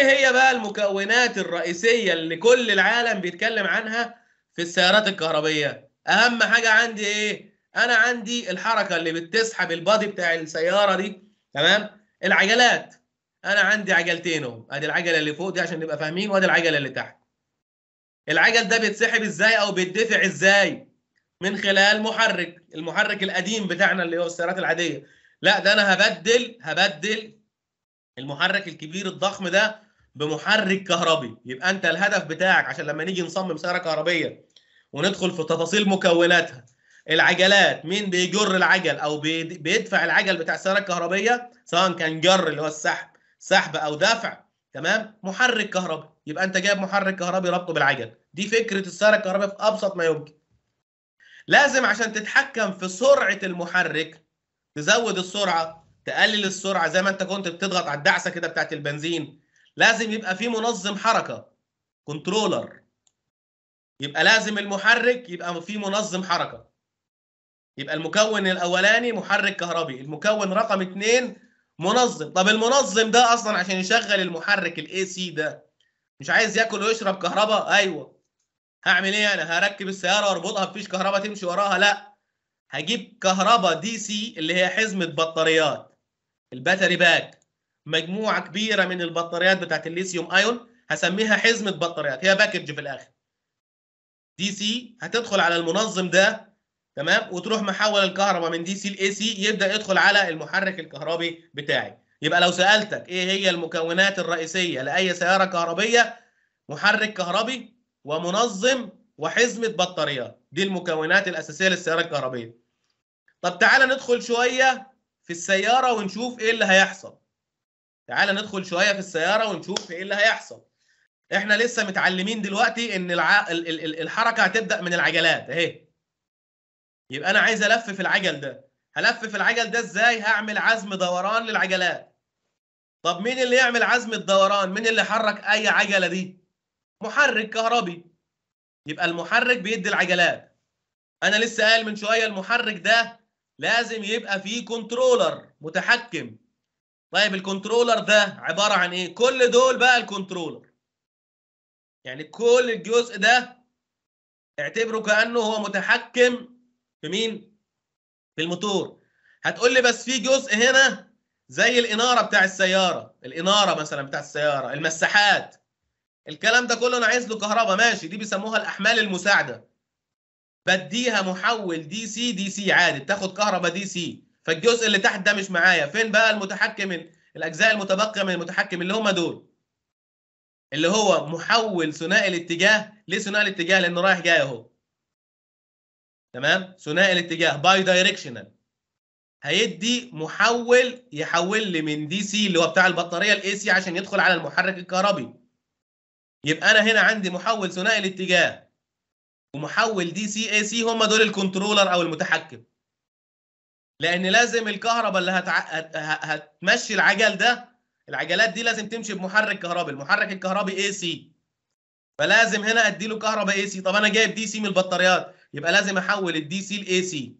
هي بقى المكونات الرئيسيه اللي كل العالم بيتكلم عنها في السيارات الكهربيه اهم حاجه عندي ايه انا عندي الحركه اللي بتسحب البادي بتاع السياره دي تمام العجلات انا عندي عجلتين اهو ادي العجله اللي فوق دي عشان نبقى فاهمين وادي العجله اللي تحت العجل ده بيتسحب ازاي او بيدفع ازاي من خلال محرك المحرك القديم بتاعنا اللي هو السيارات العاديه لا ده انا هبدل هبدل المحرك الكبير الضخم ده بمحرك كهربي يبقى انت الهدف بتاعك عشان لما نيجي نصمم سياره كهربيه وندخل في تفاصيل مكوناتها العجلات مين بيجر العجل او بيدفع العجل بتاع السياره الكهربيه سواء كان جر اللي هو السحب سحب او دفع تمام محرك كهربي يبقى انت جايب محرك كهربي ربطه بالعجل دي فكره السياره الكهربائيه في ابسط ما يمكن لازم عشان تتحكم في سرعه المحرك تزود السرعه تقلل السرعه زي ما انت كنت بتضغط على الدعسه كده بتاعت البنزين لازم يبقى في منظم حركه كنترولر يبقى لازم المحرك يبقى فيه منظم حركه يبقى المكون الاولاني محرك كهربي المكون رقم اثنين منظم طب المنظم ده اصلا عشان يشغل المحرك الاي سي ده مش عايز ياكل ويشرب كهرباء ايوه هعمل ايه انا هركب السياره واربطها بفيش كهرباء تمشي وراها لا هجيب كهرباء دي سي اللي هي حزمه بطاريات الباتري باك مجموعه كبيره من البطاريات بتاعت الليثيوم ايون هسميها حزمه بطاريات هي باكج في الاخر دي سي هتدخل على المنظم ده تمام وتروح محول الكهرباء من دي سي لاي سي يبدا يدخل على المحرك الكهربي بتاعي يبقى لو سالتك ايه هي المكونات الرئيسيه لاي سياره كهربيه محرك كهربي ومنظم وحزمه بطاريات دي المكونات الاساسيه للسياره الكهربيه طب تعالى ندخل شويه في السياره ونشوف ايه اللي هيحصل تعالى ندخل شويه في السياره ونشوف ايه اللي هيحصل احنا لسه متعلمين دلوقتي ان الع... ال... ال... الحركه هتبدا من العجلات اهي يبقى انا عايز الفف العجل ده هلفف العجل ده ازاي هعمل عزم دوران للعجلات طب مين اللي يعمل عزم الدوران مين اللي حرك اي عجله دي محرك كهربي يبقى المحرك بيدي العجلات انا لسه قايل من شويه المحرك ده لازم يبقى فيه كنترولر متحكم طيب الكنترولر ده عباره عن ايه كل دول بقى الكنترولر يعني كل الجزء ده اعتبره كانه هو متحكم في مين في الموتور هتقول لي بس في جزء هنا زي الاناره بتاع السياره الاناره مثلا بتاع السياره المساحات الكلام ده كله انا عايز له كهرباء ماشي دي بيسموها الاحمال المساعده بديها محول دي سي دي سي عادي بتاخد كهرباء دي سي فالجزء اللي تحت ده مش معايا فين بقى المتحكم الاجزاء المتبقيه من المتحكم اللي هم دول اللي هو محول ثنائي الاتجاه ليه ثنائي الاتجاه لانه رايح جاي اهو تمام ثنائي الاتجاه باي دايركشنال هيدي محول يحول لي من دي سي اللي هو بتاع البطاريه الاي سي عشان يدخل على المحرك الكهربي يبقى انا هنا عندي محول ثنائي الاتجاه ومحول دي سي اي سي هم دول الكنترولر او المتحكم لان لازم الكهرباء اللي هتع... هتمشي العجل ده العجلات دي لازم تمشي بمحرك كهربي المحرك الكهربي اي سي فلازم هنا ادي له كهرباء اي سي طب انا جايب دي سي من البطاريات يبقى لازم احول الدي سي لاي سي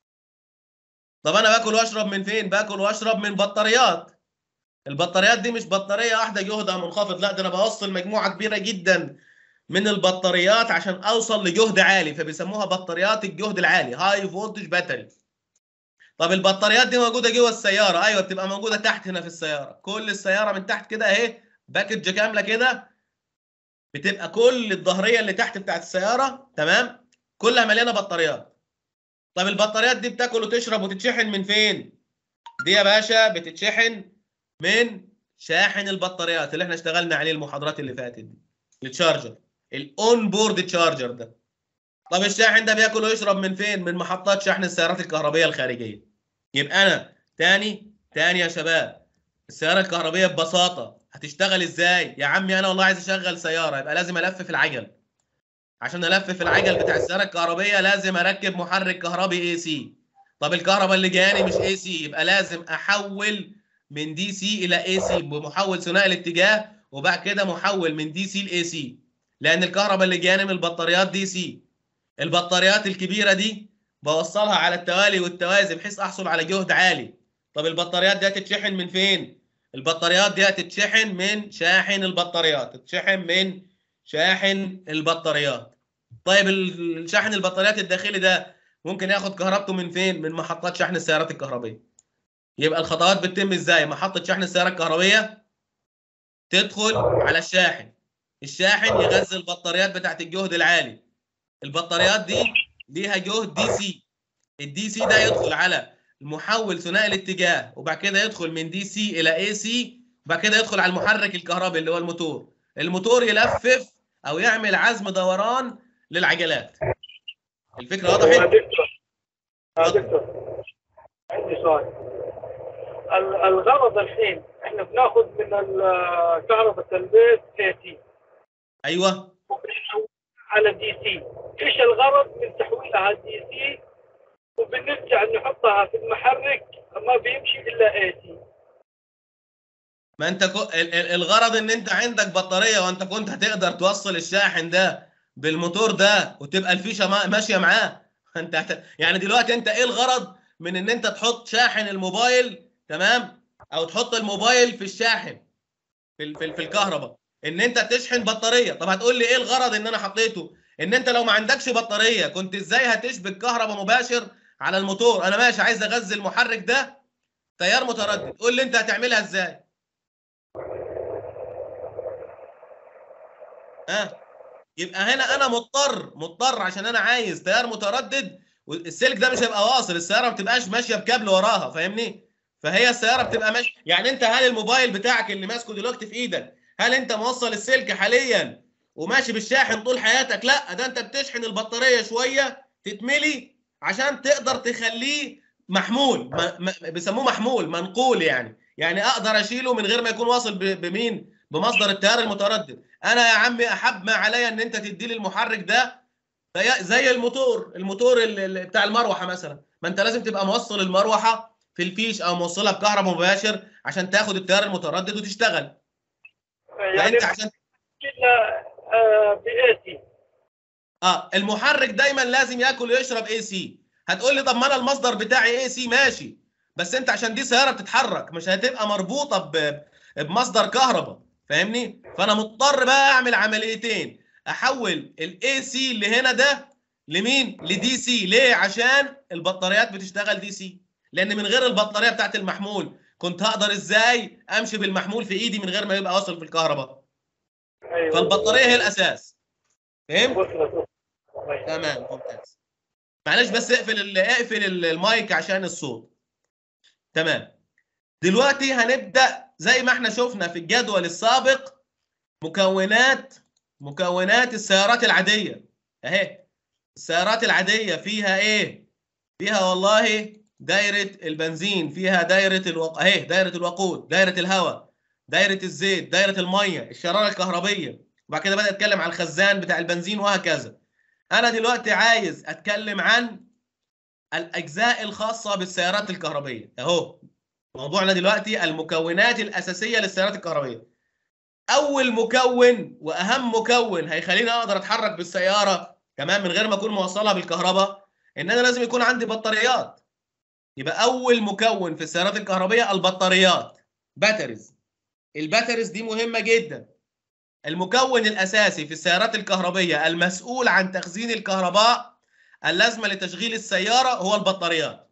طب انا باكل واشرب من فين باكل واشرب من بطاريات البطاريات دي مش بطاريه واحده جهدها منخفض لا ده انا بوصل مجموعه كبيره جدا من البطاريات عشان اوصل لجهد عالي فبيسموها بطاريات الجهد العالي هاي فولتج باتري طب البطاريات دي موجوده جوه السياره ايوه بتبقى موجوده تحت هنا في السياره كل السياره من تحت كده اهي باكج كامله كده بتبقى كل الظهريه اللي تحت بتاعت السياره تمام كلها مليانه بطاريات طب البطاريات دي بتاكل وتشرب وتتشحن من فين دي يا باشا بتتشحن من شاحن البطاريات اللي احنا اشتغلنا عليه المحاضرات اللي فاتت دي التشارجر الاون بورد تشارجر ده طب الشاحن ده بياكل ويشرب من فين من محطات شحن السيارات الكهربيه الخارجيه يبقى انا تاني تاني يا شباب السياره الكهربيه ببساطه هتشتغل ازاي يا عمي انا والله عايز اشغل سياره يبقى لازم الفف العجل عشان الفف العجل بتاع السياره الكهربيه لازم اركب محرك كهربي اي سي طب الكهرباء اللي جاياني مش اي سي يبقى لازم احول من دي سي الى اي سي بمحول ثنائي الاتجاه وبعد كده محول من دي سي لاي سي لان الكهرباء اللي جاياني من البطاريات دي سي البطاريات الكبيره دي بوصلها على التوالي والتوازي بحيث احصل على جهد عالي طب البطاريات دي هتتشحن من فين البطاريات دي هتتشحن من شاحن البطاريات تتشحن من شاحن البطاريات طيب الشاحن البطاريات الداخلي ده ممكن ياخد كهربته من فين من محطات شحن السيارات الكهربيه يبقى الخطوات بتتم ازاي محطه شحن السياره الكهربيه تدخل على الشاحن الشاحن يغذي البطاريات بتاعت الجهد العالي البطاريات دي ليها جهد دي سي الدي سي ده يدخل على المحول ثنائي الاتجاه وبعد كده يدخل من دي سي الى اي سي وبعد كده يدخل على المحرك الكهربي اللي هو الموتور الموتور يلفف او يعمل عزم دوران للعجلات الفكره يا وضحت دكتور يا دكتور عندي سؤال ال- الغرض الحين احنا بناخذ من ال- كهرباء البيت اي تي ايوه على دي سي ايش الغرض من تحويلها دي سي وبنرجع نحطها في المحرك ما بيمشي الا اي تي ما انت كو... ال- ال- الغرض ان انت عندك بطاريه وانت كنت هتقدر توصل الشاحن ده بالموتور ده وتبقى الفيشه ما- ماشيه معاه انت هت... يعني دلوقتي انت ايه الغرض من ان انت تحط شاحن الموبايل تمام او تحط الموبايل في الشاحن في ال... في, ال... في الكهرباء ان انت تشحن بطاريه طب هتقول لي ايه الغرض ان انا حطيته ان انت لو ما عندكش بطاريه كنت ازاي هتشبك كهرباء مباشر على الموتور انا ماشي عايز اغذي المحرك ده تيار متردد قول لي انت هتعملها ازاي ها يبقى هنا انا مضطر مضطر عشان انا عايز تيار متردد والسلك ده مش هيبقى واصل السياره ما بتبقاش ماشيه بكابل وراها فاهمني فهي السياره بتبقى ماشيه يعني انت هل الموبايل بتاعك اللي ماسكه دلوقتي في ايدك هل انت موصل السلك حاليا وماشي بالشاحن طول حياتك لا ده انت بتشحن البطاريه شويه تتملي عشان تقدر تخليه محمول ما ما بيسموه محمول منقول يعني يعني اقدر اشيله من غير ما يكون واصل ب- بمين بمصدر التيار المتردد انا يا عمي احب ما عليا ان انت تدي لي المحرك ده زي- زي الموتور الموتور ال- ال- بتاع المروحه مثلا ما انت لازم تبقى موصل المروحه في الفيش او موصلها بكهرباء مباشر عشان تاخد التيار المتردد وتشتغل يعني فانت عشان الا باي تي اه المحرك دايما لازم ياكل ويشرب اي سي هتقول لي طب ما انا المصدر بتاعي اي سي ماشي بس انت عشان دي سياره بتتحرك مش هتبقى مربوطه ب- بمصدر كهرباء فاهمني فانا مضطر بقى اعمل عمليتين احول الاي سي اللي هنا ده لمين لدي سي ليه عشان البطاريات بتشتغل دي سي لان من غير البطاريه بتاعت المحمول كنت هقدر ازاي امشي بالمحمول في ايدي من غير ما يبقى واصل في الكهرباء ايوه فالبطاريه هي الاساس فهمت وصلت طيب. تمام ممتاز معلش بس اقفل ال- اقفل ال- المايك عشان الصوت تمام دلوقتي هنبدأ زي ما احنا شفنا في الجدول السابق مكونات مكونات السيارات العادية اهي السيارات العادية فيها ايه فيها والله دايرة البنزين فيها دايرة الوق... اهي دايرة الوقود دايرة الهواء دايرة الزيت دايرة المية الشرارة الكهربية وبعد كده بدأ اتكلم عن الخزان بتاع البنزين وهكذا انا دلوقتي عايز اتكلم عن الاجزاء الخاصه بالسيارات الكهربيه اهو موضوعنا دلوقتي المكونات الاساسيه للسيارات الكهربيه اول مكون واهم مكون هيخليني اقدر اتحرك بالسياره تمام من غير ما اكون موصلها بالكهرباء ان انا لازم يكون عندي بطاريات يبقى اول مكون في السيارات الكهربيه البطاريات باتريز الباتريز دي مهمه جدا المكون الاساسي في السيارات الكهربيه المسؤول عن تخزين الكهرباء اللازمه لتشغيل السياره هو البطاريات.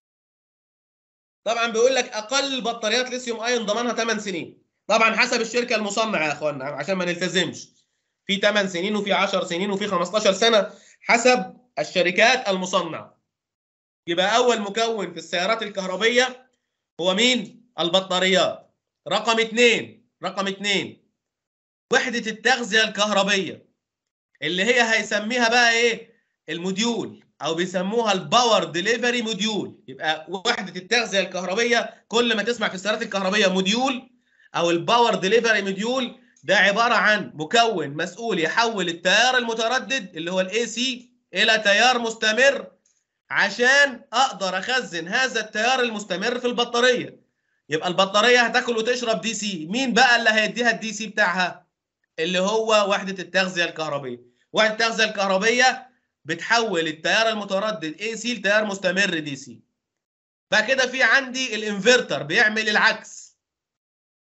طبعا بيقول لك اقل بطاريات ليثيوم ايون ضمانها 8 سنين. طبعا حسب الشركه المصنعه يا اخوانا عشان ما نلتزمش. في 8 سنين وفي 10 سنين وفي 15 سنه حسب الشركات المصنعه. يبقى اول مكون في السيارات الكهربيه هو مين؟ البطاريات. رقم اثنين رقم اثنين وحدة التغذية الكهربية اللي هي هيسميها بقى ايه الموديول او بيسموها الباور ديليفري موديول يبقى وحدة التغذية الكهربية كل ما تسمع في السيارات الكهربية موديول او الباور ديليفري موديول ده عبارة عن مكون مسؤول يحول التيار المتردد اللي هو الاي سي الى تيار مستمر عشان اقدر اخزن هذا التيار المستمر في البطارية يبقى البطارية هتاكل وتشرب دي سي مين بقى اللي هيديها الدي سي بتاعها اللي هو وحدة التغذية الكهربية وحدة التغذية الكهربية بتحول التيار المتردد اي سي لتيار مستمر دي سي بعد كده في عندي الانفرتر بيعمل العكس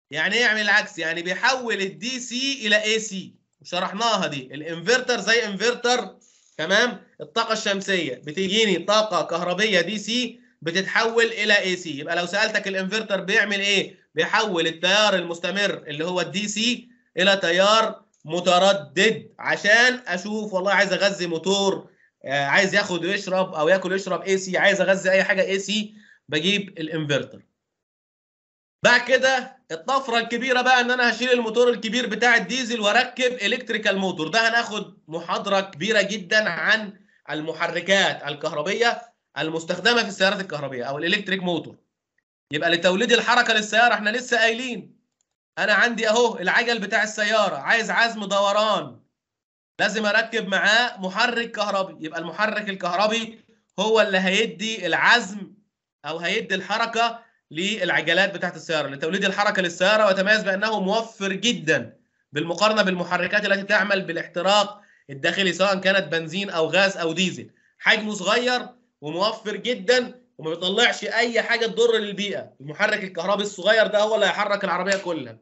يعني ايه يعمل العكس يعني بيحول الدي سي الى اي سي وشرحناها دي الانفرتر زي انفرتر تمام الطاقه الشمسيه بتجيني طاقه كهربيه دي سي بتتحول الى اي سي يبقى لو سالتك الانفرتر بيعمل ايه بيحول التيار المستمر اللي هو الدي سي الى تيار متردد عشان اشوف والله عايز اغذي موتور آه، عايز ياخد ويشرب او ياكل يشرب اي سي عايز اغذي اي حاجه اي سي بجيب الانفرتر بعد كده الطفره الكبيره بقى ان انا هشيل الموتور الكبير بتاع الديزل واركب الكتريكال موتور ده هناخد محاضره كبيره جدا عن المحركات الكهربيه المستخدمه في السيارات الكهربيه او الالكتريك موتور يبقى لتوليد الحركه للسياره احنا لسه قايلين انا عندي اهو العجل بتاع السياره عايز عزم دوران لازم اركب معاه محرك كهربي يبقى المحرك الكهربي هو اللي هيدي العزم او هيدي الحركه للعجلات بتاعت السياره لتوليد الحركه للسياره ويتميز بانه موفر جدا بالمقارنه بالمحركات التي تعمل بالاحتراق الداخلي سواء كانت بنزين او غاز او ديزل حجمه صغير وموفر جدا وما بيطلعش اي حاجه تضر للبيئه المحرك الكهربي الصغير ده هو اللي هيحرك العربيه كلها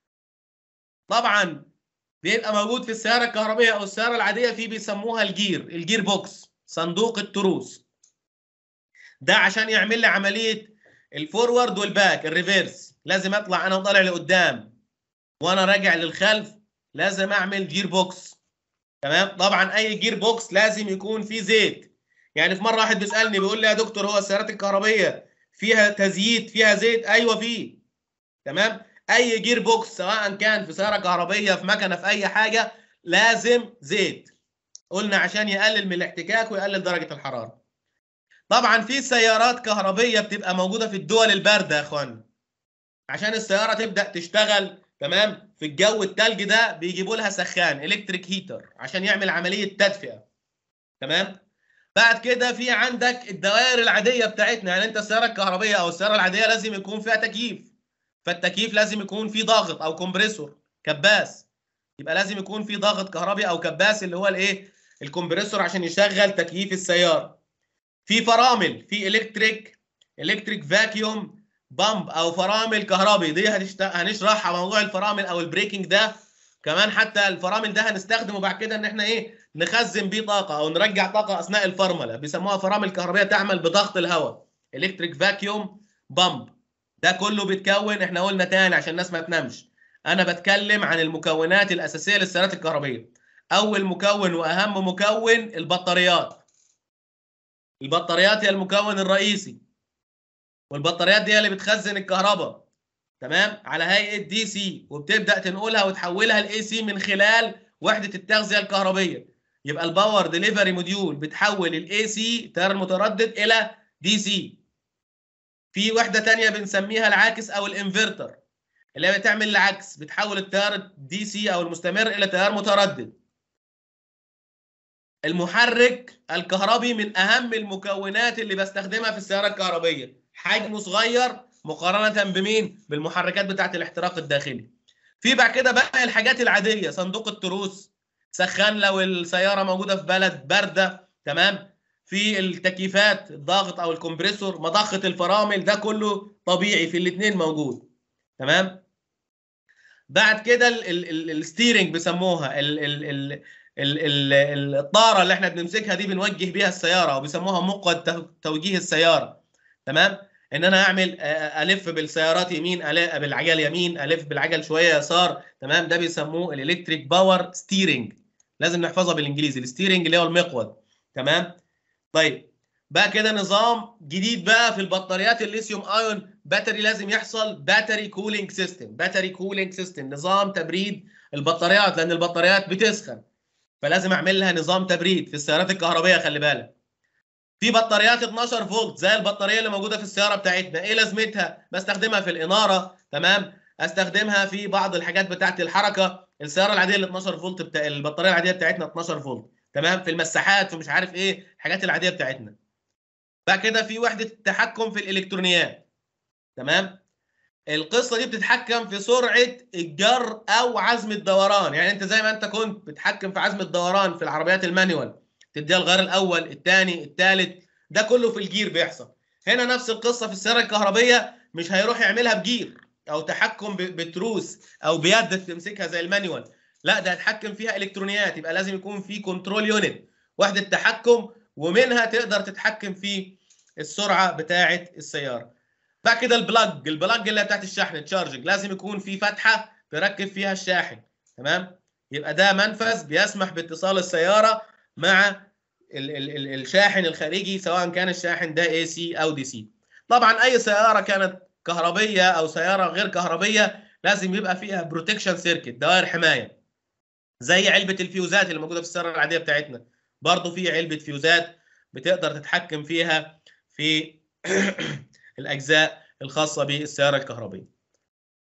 طبعا بيبقى موجود في السياره الكهربيه او السياره العاديه في بيسموها الجير الجير بوكس صندوق التروس ده عشان يعمل لي عمليه الفورورد والباك الريفيرس لازم اطلع انا وطالع لقدام وانا راجع للخلف لازم اعمل جير بوكس تمام طبعا اي جير بوكس لازم يكون فيه زيت يعني في مره واحد بيسالني بيقول لي يا دكتور هو السيارات الكهربيه فيها تزييت فيها زيت ايوه فيه تمام اي جير بوكس سواء كان في سياره كهربيه في مكنه في اي حاجه لازم زيت قلنا عشان يقلل من الاحتكاك ويقلل درجه الحراره طبعا في سيارات كهربيه بتبقى موجوده في الدول البارده يا اخوانا عشان السياره تبدا تشتغل تمام في الجو التلج ده بيجيبوا لها سخان الكتريك هيتر عشان يعمل عمليه تدفئه تمام بعد كده في عندك الدوائر العاديه بتاعتنا يعني انت السياره الكهربيه او السياره العاديه لازم يكون فيها تكييف فالتكييف لازم يكون فيه ضاغط او كومبريسور كباس يبقى لازم يكون فيه ضاغط كهربي او كباس اللي هو الايه الكمبريسور عشان يشغل تكييف السياره في فرامل في الكتريك الكتريك فاكيوم بامب او فرامل كهربي دي هنشت... هنشرحها موضوع الفرامل او البريكنج ده كمان حتى الفرامل ده هنستخدمه بعد كده ان احنا ايه نخزن بيه طاقه او نرجع طاقه اثناء الفرمله بيسموها فرامل كهربيه تعمل بضغط الهواء الكتريك فاكيوم بامب ده كله بيتكون احنا قلنا تاني عشان الناس ما تنامش انا بتكلم عن المكونات الاساسيه للسيارات الكهربيه اول مكون واهم مكون البطاريات البطاريات هي المكون الرئيسي والبطاريات دي هي اللي بتخزن الكهرباء تمام على هيئه دي سي وبتبدا تنقلها وتحولها لاي سي من خلال وحده التغذيه الكهربيه يبقى الباور ديليفري موديول بتحول الاي سي التيار المتردد الى دي سي في وحده ثانيه بنسميها العاكس او الانفرتر اللي هي بتعمل العكس بتحول التيار الدي سي او المستمر الى تيار متردد المحرك الكهربي من اهم المكونات اللي بستخدمها في السياره الكهربيه حجمه صغير مقارنه بمين بالمحركات بتاعه الاحتراق الداخلي في بعد كده بقى الحاجات العاديه صندوق التروس سخان لو السياره موجوده في بلد بارده تمام في التكييفات الضاغط او الكمبريسور مضخه الفرامل ده كله طبيعي في الاثنين موجود تمام بعد كده الستيرنج بيسموها ال ال ال ال ال الطاره اللي احنا بنمسكها دي بنوجه بيها السياره وبيسموها مقود توجيه السياره تمام ان انا اعمل الف بالسيارات يمين الف بالعجل يمين الف بالعجل شويه يسار تمام ده بيسموه الالكتريك باور ستيرنج لازم نحفظها بالانجليزي الستيرنج اللي هو المقود تمام طيب بقى كده نظام جديد بقى في البطاريات الليثيوم ايون باتري لازم يحصل باتري كولينج سيستم باتري كولينج سيستم نظام تبريد البطاريات لان البطاريات بتسخن فلازم اعمل لها نظام تبريد في السيارات الكهربائيه خلي بالك في بطاريات 12 فولت زي البطاريه اللي موجوده في السياره بتاعتنا ايه لازمتها بستخدمها في الاناره تمام استخدمها في بعض الحاجات بتاعت الحركه السياره العاديه اللي 12 فولت بتاع البطاريه العاديه بتاعتنا 12 فولت تمام في المساحات ومش عارف ايه الحاجات العاديه بتاعتنا بعد كده في وحده التحكم في الالكترونيات تمام القصه دي بتتحكم في سرعه الجر او عزم الدوران يعني انت زي ما انت كنت بتحكم في عزم الدوران في العربيات المانيوال تديها الغير الاول الثاني الثالث ده كله في الجير بيحصل هنا نفس القصه في السياره الكهربيه مش هيروح يعملها بجير او تحكم ب- بتروس او بيد تمسكها زي المانيوال لا ده هتحكم فيها الكترونيات يبقى لازم يكون في كنترول يونت وحده تحكم ومنها تقدر تتحكم في السرعه بتاعه السياره بعد كده البلاج البلاج اللي هي بتاعت الشحن تشارجنج لازم يكون في فتحه تركب فيها الشاحن تمام يبقى ده منفذ بيسمح باتصال السياره مع ال ال ال الشاحن الخارجي سواء كان الشاحن ده اي سي او دي سي طبعا اي سياره كانت كهربيه او سياره غير كهربيه لازم يبقى فيها بروتكشن سيركت دوائر حمايه زي علبه الفيوزات اللي موجوده في السياره العاديه بتاعتنا برضه في علبه فيوزات بتقدر تتحكم فيها في الاجزاء الخاصه بالسياره الكهربيه